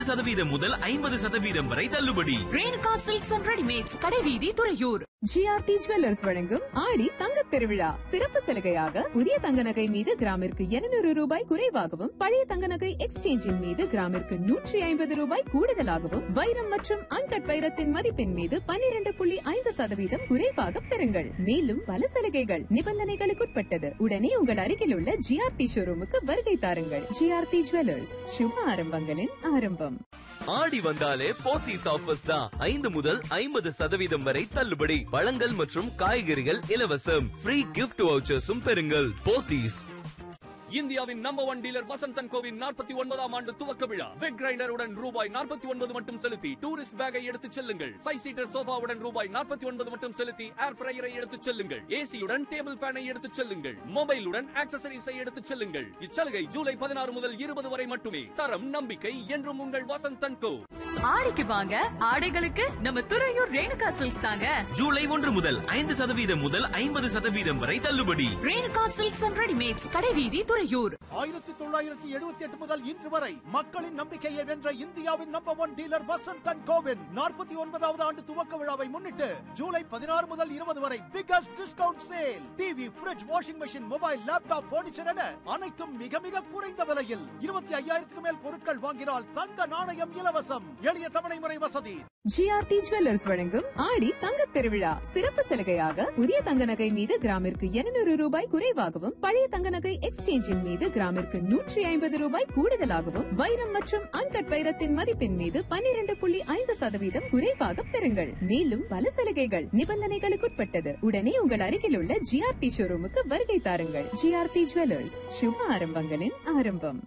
சதவீதம் முதல் ஐம்பது சதவீதம் வரை தள்ளுபடி ரேணுகா சில்க்ஸ் அண்ட் ரெடிமேட்ஸ் கடைவீதி துறையூர் ஜிஆர்டி ஜுவல்லர்ஸ் வழங்கும் ஆடி தங்கத் திருவிழா சிறப்பு சலுகையாக புதிய தங்க நகை மீது கிராமிற்கு 200 ரூபாய் குறைவாகவும் பழைய தங்க நகை எக்ஸ்சேஞ்சின் மீது கிராமிற்கு நூற்றி ஐம்பது ரூபாய் கூடுதலாகவும் வைரம் மற்றும் அன்கட் வைரத்தின் மதிப்பின் மீது 12.5% புள்ளி ஐந்து சதவீதம் குறைவாக பெறுங்கள் மேலும் பல சலுகைகள் நிபந்தனைகளுக்குட்பட்டது உடனே உங்கள் அருகில் உள்ள ஜிஆர்டி ஷோரூமுக்கு வருகை தாருங்கள் ஜிஆர்டி ஜுவல்லர்ஸ் சுப ஆரம்பங்களின் ஆரம்பம் ஆடி வந்தாலே போத்தீஸ் ஆஃபர்ஸ் தான் ஐந்து முதல் ஐம்பது சதவீதம் வரை தள்ளுபடி பழங்கள் மற்றும் காய்கறிகள் இலவசம் ஃப்ரீ கிஃப்ட் வவுச்சர்ஸும் பெறுங்கள் போத்தீஸ் இந்தியாவின் நம்பர் ஒன் டீலர் வசந்தன் கோவின் நாற்பத்தி ஒன்பதாம் ஆண்டு துவக்க விழா வெக் கிரைண்டருடன் ரூபாய் நாற்பத்தி ஒன்பது மட்டும் செலுத்தி டூரிஸ்ட் பேக்கை எடுத்துச் செல்லுங்கள் ஃபைவ் சீட்டர் சோஃபாவுடன் ரூபாய் நாற்பத்தி ஒன்பது மட்டும் செலுத்தி ஏர் ஃப்ரையரை எடுத்துச் செல்லுங்கள் ஏசியுடன் டேபிள் ஃபேனை எடுத்துச் செல்லுங்கள் மொபைலுடன் ஆக்சசரிஸை எடுத்துச் செல்லுங்கள் இச்சலுகை ஜூலை பதினாறு முதல் இருபது வரை மட்டுமே தரம் நம்பிக்கை என்றும் உங்கள் வசந்தன் கோ ஆடிக்கு வாங்க ஆடைகளுக்கு நம்ம துறையூர் ரேணுகா சில்க்ஸ் தாங்க ஜூலை ஒன்று முதல் ஐந்து சதவீதம் முதல் ஐம்பது சதவீதம் வரை தள்ளுபடி ரேணுகா சில்க்ஸ் அண்ட் ரெடிமேட்ஸ் கடைவீதி துறையூர் ஆயிரத்தி தொள்ளாயிரத்தி எழுபத்தி எட்டு முதல் இன்று வரை மக்களின் நம்பிக்கையை வென்ற இந்தியாவின் number one dealer Vasanth and கோவின் நாற்பத்தி ஒன்பதாவது ஆண்டு துவக்க விழாவை முன்னிட்டு ஜூலை பதினாறு முதல் இருபது வரை biggest discount sale TV fridge washing machine mobile laptop furniture என அனைத்தும் மிக மிக குறைந்த விலையில் இருபத்தி ஐயாயிரத்துக்கு மேல் பொருட்கள் வாங்கினால் தங்க நாணயம் இலவசம் எளிய தவணை முறை வசதி ஜிஆர்டி ஜுவல்லர்ஸ் வழங்கும் ஆடி தங்கத் திருவிழா சிறப்பு சலுகையாக புதிய தங்க நகை மீது கிராமிற்கு 200 ரூபாய் குறைவாகவும் பழைய தங்க நகை எக்ஸ்சேஞ்சின் மீது கிராமிற்கு நூற்றி ஐம்பது ரூபாய் கூடுதலாகவும் வைரம் மற்றும் அன்கட் வைரத்தின் மதிப்பின் மீது 12.5% புள்ளி ஐந்து சதவீதம் குறைவாக பெறுங்கள் மேலும் பல சலுகைகள் நிபந்தனைகளுக்குட்பட்டது உடனே உங்கள் அருகில் உள்ள ஜிஆர்டி ஷோரூமுக்கு வருகை தாருங்கள் ஜிஆர்டி ஜுவல்லர்ஸ் சுப ஆரம்பங்களின் ஆரம்பம்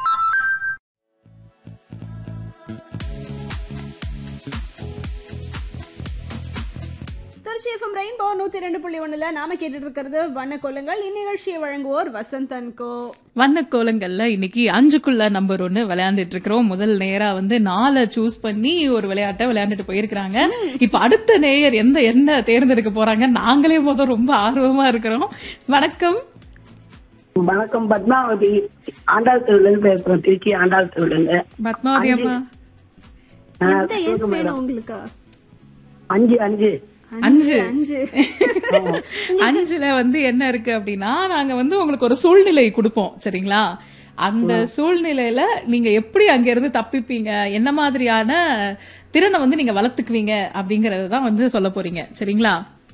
திருச்சி எஃப்எம் ரெயின்போ நூத்தி ரெண்டு புள்ளி ஒண்ணுல நாம கேட்டுட்டு இருக்கிறது வண்ண கொல்லுங்கள் இந்நிகழ்ச்சியை வழங்குவோர் வசந்தன் கோ வண்ண கோலங்கள்ல இன்னைக்கு அஞ்சுக்குள்ள நம்பர் ஒன்னு விளையாண்டுட்டு இருக்கிறோம் முதல் நேரா வந்து நாலை சூஸ் பண்ணி ஒரு விளையாட்டை விளையாண்டுட்டு போயிருக்கிறாங்க இப்ப அடுத்த நேயர் எந்த என்ன தேர்ந்தெடுக்க போறாங்க நாங்களே முதல் ரொம்ப ஆர்வமா இருக்கிறோம் வணக்கம் வணக்கம் பத்மாவதி ஆண்டாள் திருவிழா பேசுறோம் திருச்சி ஆண்டாள் திருவிழா பத்மாவதி அம்மா எந்த எண் வேணும் உங்களுக்கு அஞ்சு அஞ்சு அஞ்சு அஞ்சு அஞ்சுல வந்து என்ன இருக்கு அப்படின்னா நாங்க வந்து உங்களுக்கு ஒரு சூழ்நிலை கொடுப்போம் சரிங்களா அந்த சூழ்நிலையில நீங்க எப்படி அங்க இருந்து தப்பிப்பீங்க என்ன மாதிரியான திறனை வந்து நீங்க வளர்த்துக்குவீங்க அப்படிங்கறத தான் வந்து சொல்ல போறீங்க சரிங்களா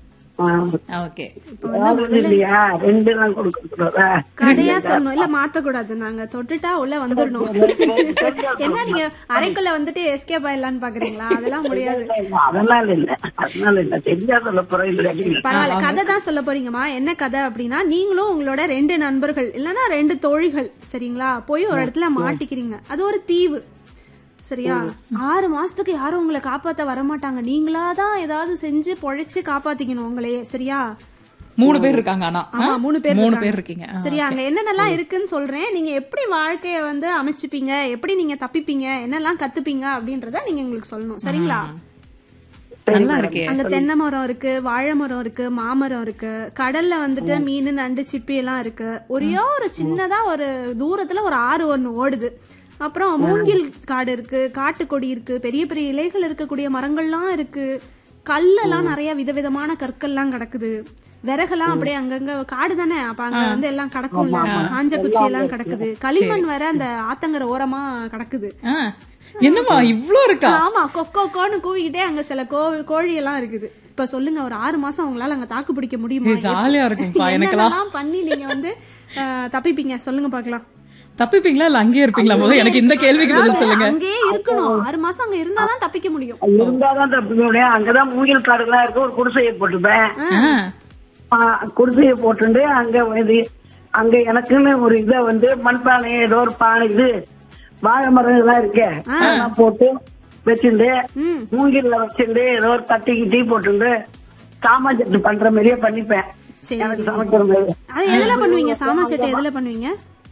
ஓகே அதாவது இல்லையா ரெண்டு நாள் கொடுக்க கதையா சொல்லணும் இல்ல மாத்த கூடாது நாங்க தொட்டுட்டா உள்ள வந்துடணும் என்ன நீங்க அறைக்குள்ள வந்துட்டு எஸ்கேப் ஆயிடலாம்னு பாக்குறீங்களா அதெல்லாம் முடியாது அதனால இல்ல அதனால இல்ல தெரிஞ்சா சொல்ல போறேன் இல்லாட்டி பரவாயில்ல கதை தான் சொல்ல போறீங்கம்மா என்ன கதை அப்படின்னா நீங்களும் உங்களோட ரெண்டு நண்பர்கள் இல்லனா ரெண்டு தோழிகள் சரிங்களா போய் ஒரு இடத்துல மாட்டிக்கிறீங்க அது ஒரு தீவு சரியா ஆறு மாசத்துக்கு யாரும் உங்களை காப்பாத்த வரமாட்டாங்க நீங்களா தான் ஏதாவது செஞ்சு பொழைச்சு காப்பாத்திக்கணும் உங்களையே சரியா மூணு பேர் இருக்காங்க ஆனா ஆமா மூணு பேர் மூணு இருக்காங்க. பேர் இருக்கீங்க ஆ, சரியா அங்க என்னென்னலாம் இருக்குன்னு சொல்றேன் நீங்க எப்படி வாழ்க்கைய வந்து அமைச்சுப்பீங்க எப்படி நீங்க தப்பிப்பீங்க என்னெல்லாம் கத்துப்பீங்க அப்படின்றத நீங்க எங்களுக்கு சொல்லணும் சரிங்களா நல்லா இருக்கே அங்க தென்னை மரம் இருக்கு வாழை மரம் இருக்கு மாமரம் இருக்கு கடல்ல வந்துட்டு மீன் நண்டு சிப்பி எல்லாம் இருக்கு ஒரே ஒரு சின்னதா ஒரு தூரத்துல ஒரு ஆறு ஒண்ணு ஓடுது அப்புறம் மூங்கில் காடு இருக்கு காட்டுக்கொடி இருக்கு பெரிய பெரிய இலைகள் இருக்கக்கூடிய மரங்கள்லாம் இருக்கு கல்லெல்லாம் நிறைய விதவிதமான கற்கள்லாம் கிடக்குது விறகெல்லாம் அப்படியே அங்கங்க காடு தானே அப்ப அங்க வந்து எல்லாம் கிடக்கும்ல காஞ்ச குச்சி எல்லாம் கிடக்குது களிமண் வேற அந்த ஆத்தங்கர ஓரமா கிடக்குது ஆ, என்னம்மா இவ்ளோ இருக்கா ஆமா கொக்கோ கோன்னு கூவிக்கிட்டே அங்க சில கோ கோழி எல்லாம் இருக்குது இப்ப சொல்லுங்க ஒரு ஆறு மாசம் உங்களால அங்க தாக்கு பிடிக்க முடியுமா இது ஜாலியா இருக்கும்ப்பா, எனக்கெல்லாம். என்னென்னலாம் பண்ணி நீங்க வந்து அஹ், தப்பிப்பீங்க சொல்லுங்க பாக்கலாம் தப்பிப்பீங்களா இல்ல அங்கேயே இருப்பீங்களா முதல்ல எனக்கு இந்த கேள்விக்கு பதில் சொல்லுங்க அங்கேயே இருக்கணும் ஆறு மாசம் அங்க இருந்தாதான் தப்பிக்க முடியும் இருந்தாதான் தப்பிக்க முடியும் அங்கதான் மூங்கில் காடுலாம் இருக்கு ஒரு குடிசையை போட்டுப்பேன் ஆ, ஆ, குடிசையை போட்டுட்டு அங்க இது அங்க எனக்குன்னு ஒரு இத வந்து மண்பானை ஏதோ ஒரு பானை இது வாழை மரம் இதெல்லாம் இருக்கே அதெல்லாம் போட்டு வச்சுட்டு ம். மூங்கில்ல வச்சுட்டு ஏதோ ஒரு தட்டி கிட்டி போட்டுட்டு சாமான் பண்ற மாதிரியே பண்ணிப்பேன் சரி எனக்கு சமைக்கிற மாதிரி அது எதுல பண்ணுவீங்க சாமான் சட்டை எதுல பண்ணுவீங்க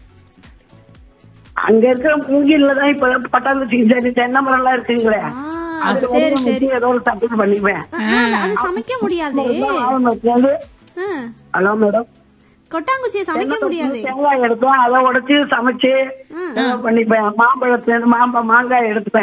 அங்க இருக்கிற மூங்கில்ல தான் இப்ப பட்டாளத்துக்கு சரி தென்னை மரம் எல்லாம் இருக்குங்களே ஆ, அது சரி வந்து சரி ஏதோ ஒரு தட்டி பண்ணிப்பேன் ஆ, அது சமைக்க முடியாதே ஆரம்பத்துல இருந்து ஆ, ஹலோ மேடம் கொட்டாங்குச்சியை சமைக்க முடியாது தேங்காய் எடுப்பேன் அதை உடைச்சு சமைச்சு ஏதோ பண்ணிப்பேன் மாம்பழத்துல மாம்பழம் மாங்காய் எடுத்துப்பேன்